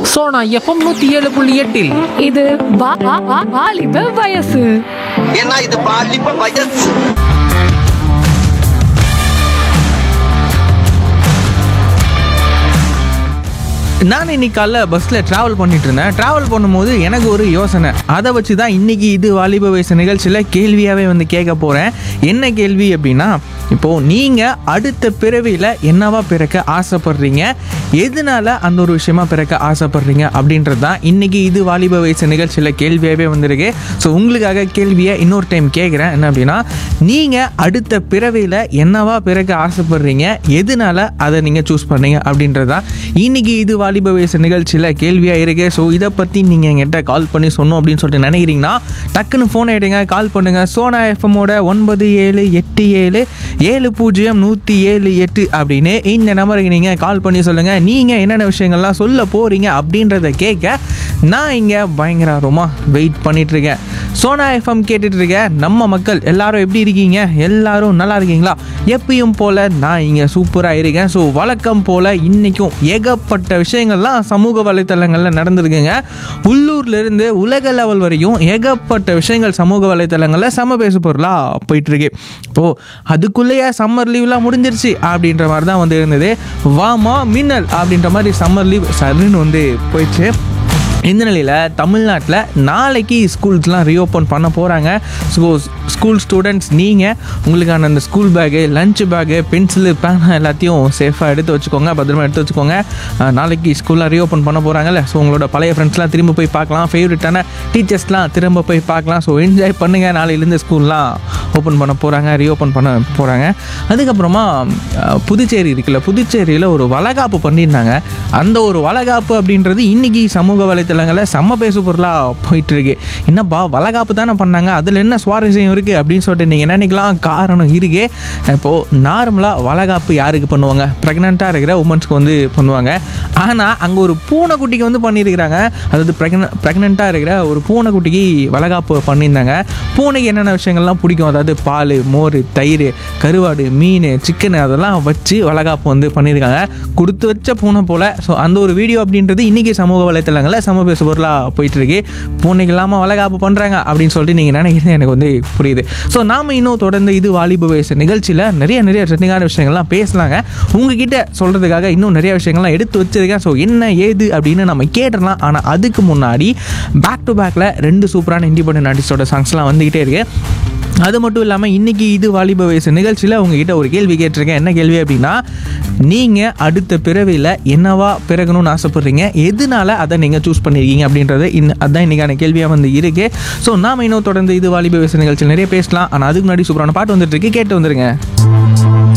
Sona FM நூத்தி ஏழு புள்ளி எட்டில் இது வா- வா- வா- வாலிப வயசு ஏன்னா இது பாலிப்ப வயசு நான் இன்னைக்கு காலைல பஸ்ஸில் ட்ராவல் பண்ணிட்டு இருந்தேன் ட்ராவல் பண்ணும்போது எனக்கு ஒரு யோசனை அதை வச்சு தான் இன்னைக்கு இது வாலிப வயசு நிகழ்ச்சியில் கேள்வியாகவே வந்து கேட்க போகிறேன் என்ன கேள்வி அப்படின்னா இப்போது நீங்கள் அடுத்த பிறவியில் என்னவா பிறக்க ஆசைப்படுறீங்க எதனால அந்த ஒரு விஷயமா பிறக்க ஆசைப்படுறீங்க அப்படின்றது தான் இன்னைக்கு இது வாலிப வயசு நிகழ்ச்சியில் கேள்வியாகவே வந்திருக்கு ஸோ உங்களுக்காக கேள்வியை இன்னொரு டைம் கேட்குறேன் என்ன அப்படின்னா நீங்கள் அடுத்த பிறவியில் என்னவா பிறக்க ஆசைப்படுறீங்க எதனால அதை நீங்கள் சூஸ் பண்ணீங்க அப்படின்றது தான் இன்னைக்கு இது வாலிப வயசு நிகழ்ச்சியில் கேள்வியாக இருக்கு ஸோ இதை பற்றி நீங்கள் என்கிட்ட கால் பண்ணி சொன்னோம் அப்படின்னு சொல்லிட்டு நினைக்கிறீங்கன்னா டக்குன்னு ஃபோன் எடுங்க கால் பண்ணுங்கள் சோனா எஃப்எம்மோட ஒன்பது ஏழு எட்டு ஏழு ஏழு பூஜ்ஜியம் நூற்றி ஏழு எட்டு அப்படின்னு இந்த நம்பருக்கு நீங்கள் கால் பண்ணி சொல்லுங்கள் நீங்கள் என்னென்ன விஷயங்கள்லாம் சொல்ல போகிறீங்க அப்படின்றத கேட்க நான் இங்கே பயங்கர ஆர்வமாக வெயிட் பண்ணிகிட்ருக்கேன் சோனா எஃப்எம் கேட்டுட்டு இருக்க நம்ம மக்கள் எல்லாரும் எப்படி இருக்கீங்க எல்லாரும் நல்லா இருக்கீங்களா எப்பயும் போல் நான் இங்கே சூப்பராக இருக்கேன் ஸோ வழக்கம் போல் இன்றைக்கும் ஏகப்பட்ட விஷயங்கள்லாம் சமூக வலைத்தளங்களில் நடந்திருக்குங்க உள்ளூர்லேருந்து உலக லெவல் வரையும் ஏகப்பட்ட விஷயங்கள் சமூக வலைத்தளங்களில் சம பேசு பொருளாக போயிட்டுருக்கு இப்போது அதுக்குள்ளேயே சம்மர் லீவ்லாம் முடிஞ்சிருச்சு அப்படின்ற மாதிரி தான் வந்து இருந்தது வாமா மின்னல் அப்படின்ற மாதிரி சம்மர் லீவ் சரின்னு வந்து போயிடுச்சு இந்த நிலையில் தமிழ்நாட்டில் நாளைக்கு ஸ்கூல்ஸ்லாம் ரீஓப்பன் பண்ண போகிறாங்க ஸோ ஸ்கூல் ஸ்டூடெண்ட்ஸ் நீங்கள் உங்களுக்கான அந்த school bag lunch bag pencil pen எல்லாத்தையும் சேஃபாக எடுத்து வச்சுக்கோங்க பத்திரமா எடுத்து வச்சுக்கோங்க அஹ் நாளைக்கு ஸ்கூல்லாம் ரீஓப்பன் பண்ண போகிறாங்கல்ல ஸோ உங்களோட பழைய ஃப்ரெண்ட்ஸ்லாம் திரும்ப போய் பார்க்கலாம் ஃபேவரட்டான டீச்சர்ஸ்லாம் திரும்ப போய் பார்க்கலாம் ஸோ என்ஜாய் பண்ணுங்கள் நாளையிலேருந்து ஸ்கூல்லாம் ஓப்பன் பண்ண போகிறாங்க ரீஓப்பன் பண்ண போகிறாங்க அதுக்கப்புறமா அஹ், புதுச்சேரி இருக்குல்ல புதுச்சேரியில் ஒரு வளகாப்பு பண்ணியிருந்தாங்க அந்த ஒரு வளகாப்பு அப்படின்றது இன்னைக்கு சமூக வலைத்தளங்களில் செம்ம பேசு பொருளாக போயிட்டு இருக்கு என்னப்பா வளகாப்பு தானே பண்ணாங்க அதில் என்ன சுவாரஸ்யம் இருக்குது அப்படின்னு சொல்லிட்டு நீங்கள் நினைக்கலாம் காரணம் இருக்கு இப்போது நார்மலாக வளகாப்பு யாருக்கு பண்ணுவாங்க ப்ரெக்னெண்ட்டாக இருக்கிற உமன்ஸ்க்கு வந்து பண்ணுவாங்க ஆனால் அங்கே ஒரு பூனைக்குட்டிக்கு வந்து பண்ணியிருக்கிறாங்க அதாவது ப்ரெக்ன ப்ரெக்னெண்ட்டாக இருக்கிற ஒரு பூனைக்குட்டிக்கு வளகாப்பு பண்ணியிருந்தாங்க பூனைக்கு என்னென்ன விஷயங்கள்லாம் பிடிக்கும் அதாவது பால் மோர் தயிர் கருவாடு மீன் சிக்கன் அதெல்லாம் வச்சு வளகாப்பு வந்து பண்ணியிருக்காங்க கொடுத்து வச்ச பூனை போல் ஸோ அந்த ஒரு வீடியோ அப்படின்றது இன்றைக்கி சமூக வலைத்தளங்களில் சம பேசு பொருளாக போயிட்டுருக்கு பூனைக்கு இல்லாமல் வளகாப்பு பண்ணுறாங்க அப்படின்னு சொல்லிட்டு நீங்கள் நினைக்கிறது எனக்கு வந்து புரியுது ஸோ நாம் இன்னும் தொடர்ந்து இது வாலிப வயசு நிகழ்ச்சியில் நிறைய நிறைய ட்ரெண்டிங்கான விஷயங்கள்லாம் பேசலாங்க உங்ககிட்ட சொல்கிறதுக்காக இன்னும் நிறைய விஷயங்கள்லாம் எடுத்து வச்சிருக்கேன் ஸோ என்ன ஏது அப்படின்னு நம்ம கேட்டுடலாம் ஆனால் அதுக்கு முன்னாடி பேக் டு பேக்கில் ரெண்டு சூப்பரான இண்டிபெண்டன்ட் ஆர்டிஸ்டோட சாங்ஸ்லாம் வந்துக்கிட்டே இருக்கு அது மட்டும் இல்லாமல் இன்றைக்கி இது வாலிப வயசு நிகழ்ச்சியில் உங்ககிட்ட ஒரு கேள்வி கேட்டிருக்கேன் என்ன கேள்வி அப்படின்னா நீங்கள் அடுத்த பிறவியில் என்னவா பிறகணும்னு ஆசைப்படுறீங்க எதனால அதை நீங்கள் சூஸ் பண்ணியிருக்கீங்க அப்படின்றது இன் அதுதான் இன்றைக்கான கேள்வியாக வந்து இருக்கு ஸோ நாம இன்னும் தொடர்ந்து இது வாலிப வயசு நிகழ்ச்சியில் நிறைய பேசலாம் ஆனால் அதுக்கு முன்னாடி சூப்பரான பாட்டு வந்துட்டு இருக்கு கேட்டு வந்துருங்க